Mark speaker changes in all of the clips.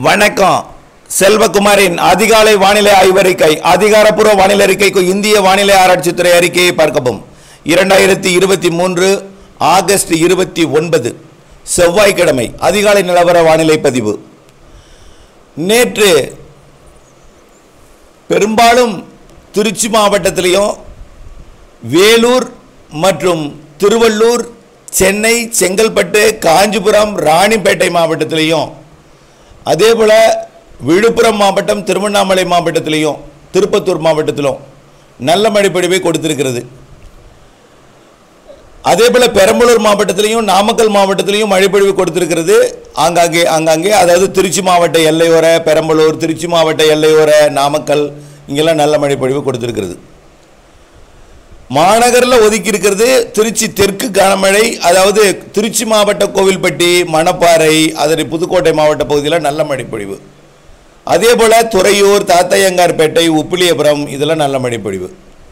Speaker 1: வணக்கம் செல்வகுமாரின் அதிகாலை வானிலை ஆய்வறிக்கை அதிகாரப்பூர்வ வானிலை அறிக்கைக்கு இந்திய வானிலை ஆராய்ச்சித்துறை அறிக்கையை பார்க்கவும் இரண்டாயிரத்தி இருபத்தி மூன்று ஆகஸ்ட் இருபத்தி ஒன்பது செவ்வாய்க்கிழமை அதிகாலை நிலவர வானிலை பதிவு நேற்று பெரும்பாலும் திருச்சி மாவட்டத்திலையும் வேலூர் மற்றும் திருவள்ளூர் சென்னை செங்கல்பட்டு காஞ்சிபுரம் ராணிப்பேட்டை மாவட்டத்திலையும் அதே போல் விழுப்புரம் மாவட்டம் திருவண்ணாமலை மாவட்டத்திலையும் திருப்பத்தூர் மாவட்டத்திலும் நல்ல மழைப்பொழிவை கொடுத்திருக்கிறது அதே போல் பெரம்பலூர் மாவட்டத்திலையும் நாமக்கல் மாவட்டத்திலையும் மழைப்பொழிவு கொடுத்திருக்கிறது ஆங்காங்கே ஆங்காங்கே அதாவது திருச்சி மாவட்ட எல்லையோர பெரம்பலூர் திருச்சி மாவட்ட எல்லையோர நாமக்கல் இங்கெல்லாம் நல்ல மழைப்பொழிவு கொடுத்திருக்கிறது மாநகரில் ஒதுக்கி இருக்கிறது திருச்சி தெற்கு கனமழை அதாவது திருச்சி மாவட்ட கோவில்பட்டி மணப்பாறை அதனை புதுக்கோட்டை மாவட்ட பகுதியில் நல்ல மழைப்பொழிவு அதே போல் துறையூர் தாத்தையங்கார்பேட்டை உப்பிலியபுரம் இதெல்லாம் நல்ல மழைப்பொழிவு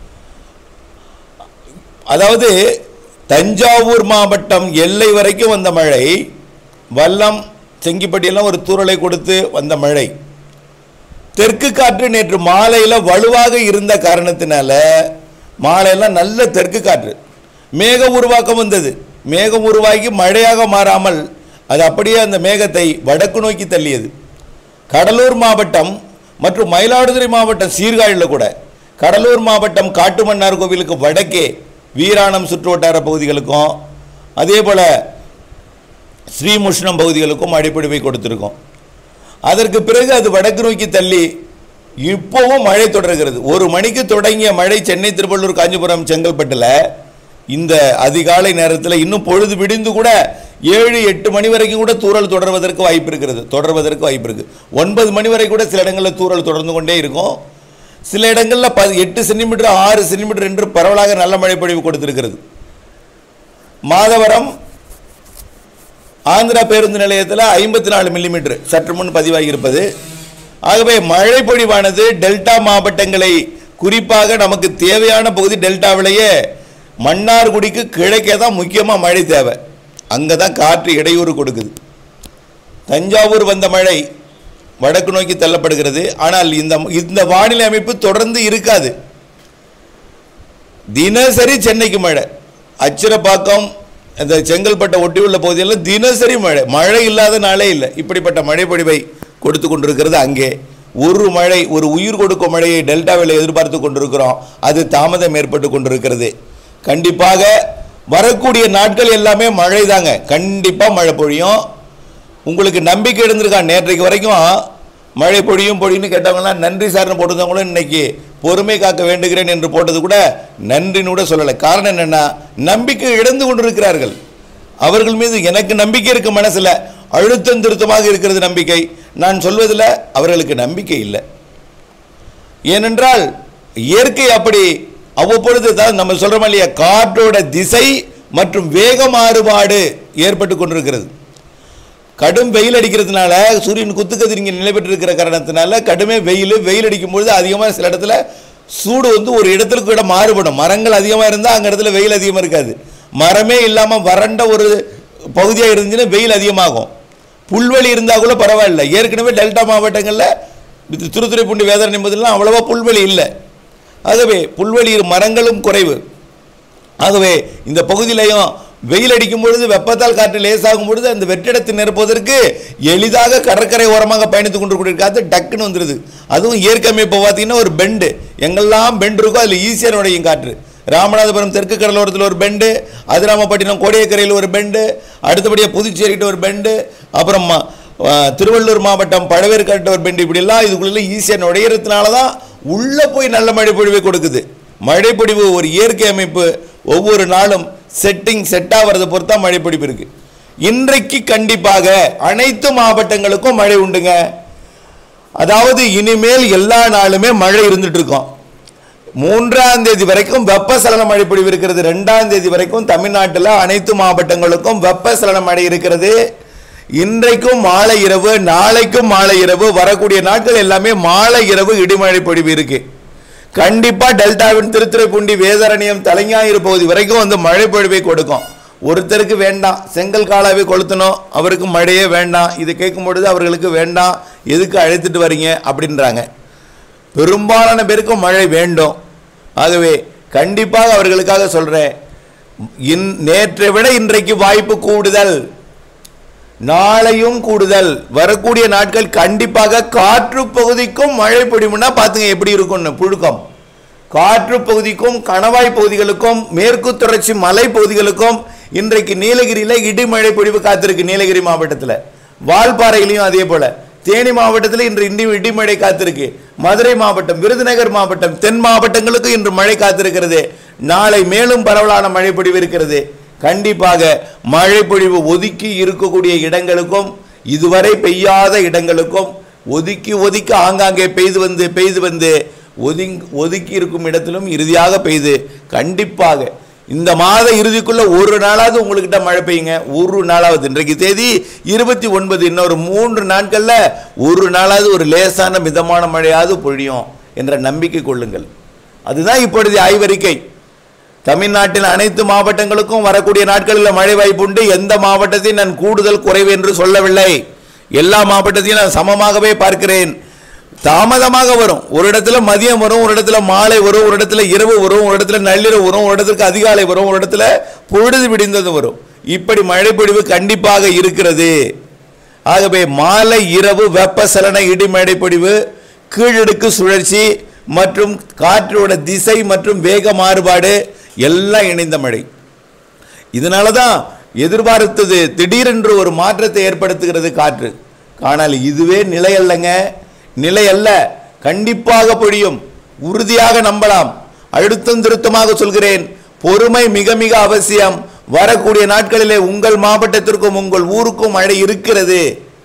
Speaker 1: அதாவது தஞ்சாவூர் மாவட்டம் எல்லை வரைக்கும் வந்த மழை வல்லம் செங்கிப்பட்டியெல்லாம் ஒரு தூறலை கொடுத்து வந்த மழை தெற்கு காற்று நேற்று மாலையில் வலுவாக இருந்த காரணத்தினால மாலையெல்லாம் நல்ல தெற்கு காற்று மேக உருவாக்கம் வந்தது மேகம் உருவாகி மழையாக மாறாமல் அது அப்படியே அந்த மேகத்தை வடக்கு நோக்கி தள்ளியது கடலூர் மாவட்டம் மற்றும் மயிலாடுதுறை மாவட்டம் சீர்காழியில் கூட கடலூர் மாவட்டம் காட்டுமன்னார் கோவிலுக்கு வடக்கே வீராணம் சுற்றுவட்டார பகுதிகளுக்கும் அதே போல் ஸ்ரீமுஷ்ணம் பகுதிகளுக்கும் அடிப்படை கொடுத்துருக்கோம் அதற்கு பிறகு அது வடக்கு நோக்கி தள்ளி இப்போவும் மழை தொடர்கிறது ஒரு மணிக்கு தொடங்கிய மழை சென்னை திருவள்ளூர் காஞ்சிபுரம் செங்கல்பட்டில் இந்த அதிகாலை நேரத்தில் இன்னும் பொழுது விடிந்து கூட ஏழு எட்டு மணி வரைக்கும் கூட தூறல் தொடர்வதற்கு வாய்ப்பு இருக்கிறது தொடர்வதற்கு வாய்ப்பு இருக்கு ஒன்பது மணி வரை கூட சில இடங்களில் தூறல் தொடர்ந்து கொண்டே இருக்கும் சில இடங்களில் ப எட்டு சென்டிமீட்டர் ஆறு சென்டிமீட்டர் என்று பரவலாக நல்ல மழை பொழிவு கொடுத்திருக்கிறது மாதவரம் ஆந்திரா பேருந்து நிலையத்தில் ஐம்பத்தி நாலு மில்லிமீட்டர் சற்று முன் பதிவாகி இருப்பது ஆகவே மழை பொழிவானது டெல்டா மாவட்டங்களை குறிப்பாக நமக்கு தேவையான பகுதி டெல்டாவிலேயே மன்னார்குடிக்கு கிழக்கே தான் முக்கியமாக மழை தேவை அங்கே தான் காற்று இடையூறு கொடுக்குது தஞ்சாவூர் வந்த மழை வடக்கு நோக்கி தள்ளப்படுகிறது ஆனால் இந்த இந்த வானிலை அமைப்பு தொடர்ந்து இருக்காது தினசரி சென்னைக்கு மழை அச்சிரப்பாக்கம் இந்த செங்கல்பட்டை ஒட்டியுள்ள பகுதிகளில் தினசரி மழை மழை இல்லாத நாளே இல்லை இப்படிப்பட்ட மழை பொழிவை கொடுத்து கொண்டிருக்கிறது அங்கே ஒரு மழை ஒரு உயிர் கொடுக்கும் மழையை டெல்டாவில் எதிர்பார்த்து கொண்டிருக்கிறோம் அது தாமதம் ஏற்பட்டு கொண்டிருக்கிறது கண்டிப்பாக வரக்கூடிய நாட்கள் எல்லாமே மழை தாங்க கண்டிப்பாக மழை பொழியும் உங்களுக்கு நம்பிக்கை இருந்திருக்கா நேற்றைக்கு வரைக்கும் மழை பொழியும் பொழியும்னு கேட்டவங்களாம் நன்றி சார்னு போட்டிருந்தவங்களும் இன்னைக்கு பொறுமை காக்க வேண்டுகிறேன் என்று போட்டது கூட நன்றின்னு கூட சொல்லலை காரணம் என்னன்னா நம்பிக்கை இழந்து கொண்டிருக்கிறார்கள் அவர்கள் மீது எனக்கு நம்பிக்கை இருக்கு மனசில் அழுத்தம் திருத்தமாக இருக்கிறது நம்பிக்கை நான் சொல்வதில் அவர்களுக்கு நம்பிக்கை இல்லை ஏனென்றால் இயற்கை அப்படி அவ்வப்பொழுது தான் நம்ம சொல்கிறோம் இல்லையா காற்றோட திசை மற்றும் வேக மாறுபாடு ஏற்பட்டு கொண்டிருக்கிறது கடும் வெயில் அடிக்கிறதுனால சூரியன் குத்துக்கதிர் இங்கே நிலை பெற்றிருக்கிற காரணத்தினால கடுமே வெயில் வெயில் அடிக்கும் பொழுது அதிகமாக சில இடத்துல சூடு வந்து ஒரு இடத்துக்கு இடம் மாறுபடும் மரங்கள் அதிகமாக இருந்தால் அங்கே இடத்துல வெயில் அதிகமாக இருக்காது மரமே இல்லாமல் வறண்ட ஒரு பகுதியாக இருந்துச்சுன்னா வெயில் அதிகமாகும் புல்வெளி இருந்தால் கூட பரவாயில்ல ஏற்கனவே டெல்டா மாவட்டங்களில் இது திருத்துறைப்பூண்டி வேதனை என்பதெல்லாம் அவ்வளவா புல்வெளி இல்லை ஆகவே புல்வெளி மரங்களும் குறைவு ஆகவே இந்த பகுதியிலையும் வெயில் அடிக்கும் பொழுது வெப்பத்தால் காற்று லேசாகும் பொழுது அந்த வெற்றிடத்தை நிரப்புவதற்கு எளிதாக கடற்கரை ஓரமாக பயணித்துக் கொண்டு காற்று டக்குன்னு வந்துடுது அதுவும் இயற்கை அமைப்பு பார்த்தீங்கன்னா ஒரு பெண்டு எங்கெல்லாம் பெண்டு இருக்கோ அதில் ஈஸியாக நுழையும் காற்று ராமநாதபுரம் தெற்கு கடலோரத்தில் ஒரு பெண்டு அதிராமப்பட்டினம் கோடியக்கரையில் ஒரு பெண்டு அடுத்தபடியாக புதுச்சேரிகிட்ட ஒரு பெண்டு அப்புறம் ம- ஆ, திருவள்ளூர் மாவட்டம் பழவேற்காட்டு ஒரு பெண்டு இப்படிலாம் இதுக்குள்ள ஈஸியாக நுழையிறதுனால தான் உள்ளே போய் நல்ல மழை பொழிவை கொடுக்குது மழைப்பொழிவு ஒரு இயற்கை அமைப்பு ஒவ்வொரு நாளும் செட்டிங் செட் ஆகிறத பொறுத்தா மழைப்பொழிவு இருக்கு இன்றைக்கு கண்டிப்பாக அனைத்து மாவட்டங்களுக்கும் மழை உண்டுங்க அதாவது இனிமேல் எல்லா நாளுமே மழை இருந்துட்டு இருக்கோம் மூன்றாம் தேதி வரைக்கும் வெப்பசலன மழை பொழிவு இருக்கிறது ரெண்டாம் தேதி வரைக்கும் தமிழ்நாட்டில் அனைத்து மாவட்டங்களுக்கும் வெப்பசலன மழை இருக்கிறது இன்றைக்கும் மாலை இரவு நாளைக்கும் மாலை இரவு வரக்கூடிய நாட்கள் எல்லாமே மாலை இரவு இடிமழை பொழிவு இருக்கு கண்டிப்பா டெல்டாவின் திருத்துறைப்பூண்டி வேதாரண்யம் தலைஞாயிறு பகுதி வரைக்கும் வந்து மழை பொழிவை கொடுக்கும் ஒருத்தருக்கு வேண்டாம் செங்கல் காலாவே கொளுத்தணும் அவருக்கு மழையே வேண்டாம் இதை கேட்கும் பொழுது அவர்களுக்கு வேண்டாம் எதுக்கு அழைத்துட்டு வரீங்க அப்படின்றாங்க பெரும்பாலான பேருக்கும் மழை வேண்டும் ஆகவே கண்டிப்பாக அவர்களுக்காக சொல்றேன் இன் நேற்றை விட இன்றைக்கு வாய்ப்பு கூடுதல் நாளையும் கூடுதல் வரக்கூடிய நாட்கள் கண்டிப்பாக காற்று பகுதிக்கும் மழை பொழிவுனா பார்த்துங்க எப்படி இருக்கும்னு புழுக்கம் காற்று பகுதிக்கும் கணவாய் பகுதிகளுக்கும் மேற்கு தொடர்ச்சி மலை பகுதிகளுக்கும் இன்றைக்கு நீலகிரியில இடிமழை பொழிவு காத்திருக்கு நீலகிரி மாவட்டத்தில் வால்பாறையிலையும் அதே போல தேனி மாவட்டத்தில் இன்று இடி இடிமழை காத்திருக்கு மதுரை மாவட்டம் விருதுநகர் மாவட்டம் தென் மாவட்டங்களுக்கு இன்று மழை காத்திருக்கிறது நாளை மேலும் பரவலான மழை பொழிவு இருக்கிறது கண்டிப்பாக மழை பொழிவு ஒதுக்கி இருக்கக்கூடிய இடங்களுக்கும் இதுவரை பெய்யாத இடங்களுக்கும் ஒதுக்கி ஒதுக்கி ஆங்காங்கே பெய்து வந்து பெய்து வந்து ஒதுங்கி ஒதுக்கி இருக்கும் இடத்திலும் இறுதியாக பெய்து கண்டிப்பாக இந்த மாத இறுதிக்குள்ள ஒரு நாளாவது உங்கள்கிட்ட மழை பெய்யுங்க ஒரு நாளாவது இன்றைக்கு தேதி இருபத்தி ஒன்பது இன்னொரு மூன்று நாட்கள்ல ஒரு நாளாவது ஒரு லேசான மிதமான மழையாவது பொழியும் என்ற நம்பிக்கை கொள்ளுங்கள் அதுதான் இப்பொழுது ஆய்வறிக்கை தமிழ்நாட்டின் அனைத்து மாவட்டங்களுக்கும் வரக்கூடிய நாட்களில் மழை வாய்ப்பு உண்டு எந்த மாவட்டத்தையும் நான் கூடுதல் குறைவு என்று சொல்லவில்லை எல்லா மாவட்டத்தையும் நான் சமமாகவே பார்க்கிறேன் தாமதமாக வரும் ஒரு இடத்துல மதியம் வரும் ஒரு இடத்துல மாலை வரும் ஒரு இடத்துல இரவு வரும் ஒரு இடத்துல நள்ளிரவு வரும் ஒரு இடத்துக்கு அதிகாலை வரும் ஒரு இடத்துல பொழுது விடிந்தது வரும் இப்படி மழை பொழிவு கண்டிப்பாக இருக்கிறது ஆகவே மாலை இரவு வெப்பசலன இடிமழை பொழிவு கீழடுக்கு சுழற்சி மற்றும் காற்றோட திசை மற்றும் வேக மாறுபாடு எல்லாம் இணைந்த மழை இதனால தான் எதிர்பார்த்தது திடீரென்று ஒரு மாற்றத்தை ஏற்படுத்துகிறது காற்று ஆனால் இதுவே நிலை அல்லங்க நிலை அல்ல கண்டிப்பாக பொழியும் உறுதியாக நம்பலாம் அழுத்தம் திருத்தமாக சொல்கிறேன் பொறுமை மிக மிக அவசியம் வரக்கூடிய நாட்களிலே உங்கள் மாவட்டத்திற்கும் உங்கள் ஊருக்கும் மழை இருக்கிறது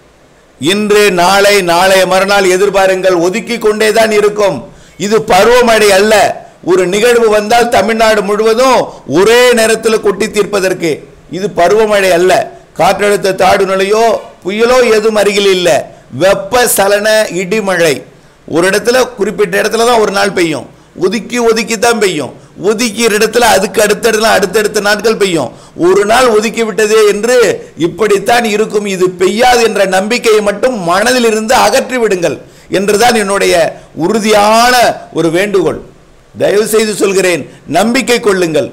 Speaker 1: இன்று நாளை நாளைய மறுநாள் எதிர்பாருங்கள் ஒதுக்கி கொண்டே தான் இருக்கும் இது பருவமழை அல்ல ஒரு நிகழ்வு வந்தால் தமிழ்நாடு முழுவதும் ஒரே நேரத்தில் கொட்டி தீர்ப்பதற்கு இது பருவமழை அல்ல காற்றழுத்த தாழ்வு நிலையோ புயலோ எதுவும் அருகில் இல்லை வெப்ப சலன இடிமழை ஒரு இடத்துல குறிப்பிட்ட இடத்துல தான் ஒரு நாள் பெய்யும் ஒதுக்கி ஒதுக்கி தான் பெய்யும் ஒதுக்கிய இடத்துல அதுக்கு அடுத்தடுத்த அடுத்தடுத்த நாட்கள் பெய்யும் ஒரு நாள் ஒதுக்கி விட்டதே என்று இப்படித்தான் இருக்கும் இது பெய்யாது என்ற நம்பிக்கையை மட்டும் மனதில் இருந்து அகற்றி விடுங்கள் என்றுதான் என்னுடைய உறுதியான ஒரு வேண்டுகோள் தயவு செய்து சொல்கிறேன் நம்பிக்கை கொள்ளுங்கள்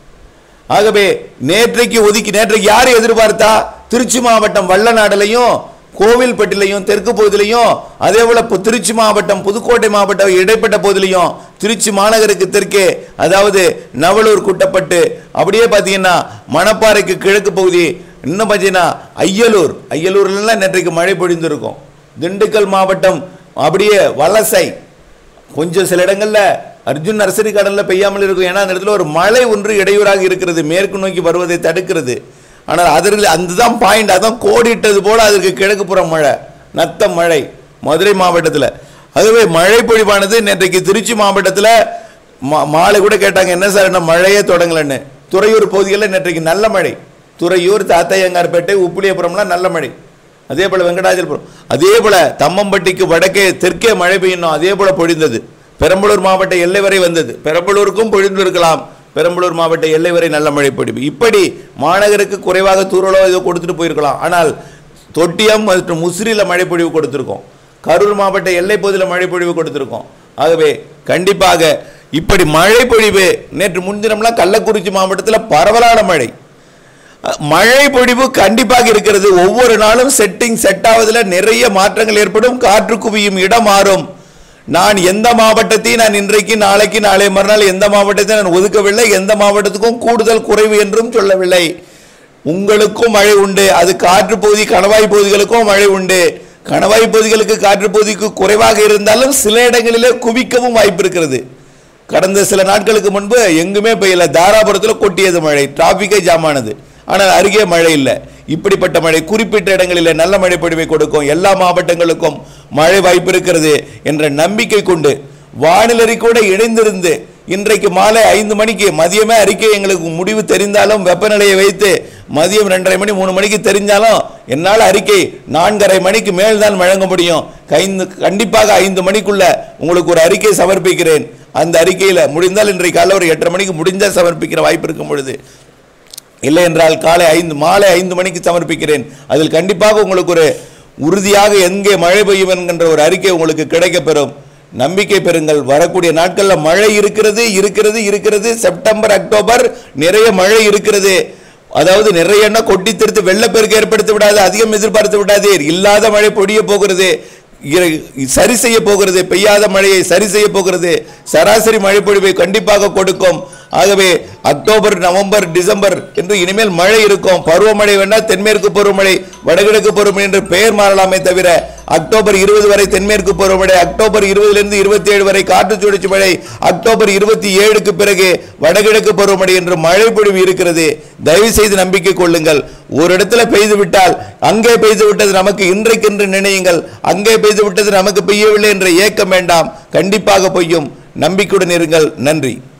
Speaker 1: ஆகவே நேற்றைக்கு ஒதுக்கி நேற்றைக்கு யார் எதிர்பார்த்தா திருச்சி மாவட்டம் வல்லநாடுலையும் கோவில்பட்டிலையும் தெற்கு பகுதியிலையும் அதே போல இப்போ திருச்சி மாவட்டம் புதுக்கோட்டை மாவட்டம் இடைப்பட்ட பகுதியிலையும் திருச்சி மாநகருக்கு தெற்கே அதாவது நவலூர் குட்டப்பட்டு அப்படியே பார்த்தீங்கன்னா மணப்பாறைக்கு கிழக்கு பகுதி இன்னும் பார்த்தீங்கன்னா ஐயலூர் ஐயலூர்லாம் நேற்றைக்கு மழை பொழிந்திருக்கும் திண்டுக்கல் மாவட்டம் அப்படியே வலசை கொஞ்சம் சில இடங்கள்ல அர்ஜுன் நர்சரி கடல்ல பெய்யாமல் இருக்கும் ஏன்னா அந்த இடத்துல ஒரு மழை ஒன்று இடையூறாக இருக்கிறது மேற்கு நோக்கி வருவதை தடுக்கிறது ஆனால் அதற்கு அதுதான் பாயிண்ட் அதான் கோடிட்டது போல அதற்கு கிழக்கு புறம் மழை நத்த மழை மதுரை மாவட்டத்தில் அதுவே மழை பொழிவானது நேற்றைக்கு திருச்சி மாவட்டத்தில் மா- மாலை கூட கேட்டாங்க என்ன சார் என்ன மழையே தொடங்கலன்னு துறையூர் பகுதிகளில் நேற்றைக்கு நல்ல மழை துறையூர் தாத்தையங்கார்பேட்டை உப்புளியபுரம்லாம் நல்ல மழை அதே போல வெங்கடாஜலபுரம் அதே போல தம்மம்பட்டிக்கு வடக்கே தெற்கே மழை பெய்யணும் அதே போல பொழிந்தது பெரம்பலூர் மாவட்ட எல்லை வரை வந்தது பெரம்பலூருக்கும் பொழிந்திருக்கலாம் பெரம்பலூர் மாவட்ட எல்லை வரை நல்ல மழை பொழிவு இப்படி மாநகருக்கு குறைவாக தூரலோ ஏதோ கொடுத்துட்டு போயிருக்கலாம் ஆனால் தொட்டியம் மற்றும் முசிறியில் மழை பொழிவு கொடுத்திருக்கோம் கரூர் மாவட்ட எல்லை பகுதியில் மழை பொழிவு கொடுத்திருக்கோம் ஆகவே கண்டிப்பாக இப்படி மழை பொழிவு நேற்று முன்தினம்லாம் கள்ளக்குறிச்சி மாவட்டத்தில் பரவலான மழை மழை பொழிவு கண்டிப்பாக இருக்கிறது ஒவ்வொரு நாளும் செட்டிங் செட் ஆவதில் நிறைய மாற்றங்கள் ஏற்படும் காற்று குவியும் இடம் மாறும் நான் எந்த மாவட்டத்தையும் நான் இன்றைக்கு நாளைக்கு நாளை மறுநாள் எந்த மாவட்டத்தை நான் ஒதுக்கவில்லை எந்த மாவட்டத்துக்கும் கூடுதல் குறைவு என்றும் சொல்லவில்லை உங்களுக்கும் மழை உண்டு அது காற்று பகுதி கணவாய் பகுதிகளுக்கும் மழை உண்டு கணவாய் பகுதிகளுக்கு காற்று பகுதிக்கு குறைவாக இருந்தாலும் சில இடங்களிலே குவிக்கவும் வாய்ப்பு இருக்கிறது கடந்த சில நாட்களுக்கு முன்பு எங்குமே பெய்யல தாராபுரத்தில் கொட்டியது மழை டிராபிக்கே ஜாமானது ஆனால் அருகே மழை இல்லை இப்படிப்பட்ட மழை குறிப்பிட்ட இடங்களில் நல்ல மழை பொழிவை கொடுக்கும் எல்லா மாவட்டங்களுக்கும் மழை வாய்ப்பு இருக்கிறது என்ற நம்பிக்கை கொண்டு வானிலை கூட இணைந்திருந்து இன்றைக்கு மாலை ஐந்து மணிக்கு மதியமே அறிக்கை எங்களுக்கு முடிவு தெரிந்தாலும் வெப்பநிலையை வைத்து மதியம் ரெண்டரை மணி மூணு மணிக்கு தெரிஞ்சாலும் என்னால் அறிக்கை நான்கரை மணிக்கு மேல் தான் வழங்க முடியும் கைந்து கண்டிப்பாக ஐந்து மணிக்குள்ள உங்களுக்கு ஒரு அறிக்கை சமர்ப்பிக்கிறேன் அந்த அறிக்கையில் முடிந்தால் இன்றைக்கு காலைல ஒரு எட்டரை மணிக்கு முடிஞ்சால் சமர்ப்பிக்கிற வாய்ப்பு இருக்கும் பொழுது இல்லை என்றால் காலை ஐந்து மாலை ஐந்து மணிக்கு சமர்ப்பிக்கிறேன் அதில் கண்டிப்பாக உங்களுக்கு ஒரு உறுதியாக எங்கே மழை பெய்யும் என்கின்ற ஒரு அறிக்கை உங்களுக்கு கிடைக்கப்பெறும் நம்பிக்கை பெறுங்கள் வரக்கூடிய நாட்களில் மழை இருக்கிறது இருக்கிறது இருக்கிறது செப்டம்பர் அக்டோபர் நிறைய மழை இருக்கிறது அதாவது நிறைய எண்ணெய் கொட்டி திருத்து வெள்ளப்பெருக்கு ஏற்படுத்தி விடாது அதிகம் எதிர்பார்த்து விடாதீர் இல்லாத மழை பொடிய போகிறது இர- சரி செய்ய போகிறது பெய்யாத மழையை சரி செய்ய போகிறது சராசரி மழை பொழிவை கண்டிப்பாக கொடுக்கும் ஆகவே அக்டோபர் நவம்பர் டிசம்பர் என்று இனிமேல் மழை இருக்கும் பருவமழை வேணா தென்மேற்கு பருவமழை வடகிழக்கு பருவமழை என்று பெயர் மாறலாமே தவிர அக்டோபர் இருபது வரை தென்மேற்கு பருவமழை அக்டோபர் இருபதிலிருந்து இருபத்தி ஏழு வரை காற்று சுழற்சி மழை அக்டோபர் இருபத்தி ஏழுக்கு பிறகு வடகிழக்கு பருவமழை என்று மழை பொழிவு இருக்கிறது தயவு செய்து நம்பிக்கை கொள்ளுங்கள் ஒரு இடத்துல பெய்து விட்டால் அங்கே பெய்து விட்டது நமக்கு இன்றைக்கென்று நினையுங்கள் அங்கே பெய்து விட்டது நமக்கு பெய்யவில்லை என்ற ஏக்கம் வேண்டாம் கண்டிப்பாக பெய்யும் நம்பிக்கையுடன் இருங்கள் நன்றி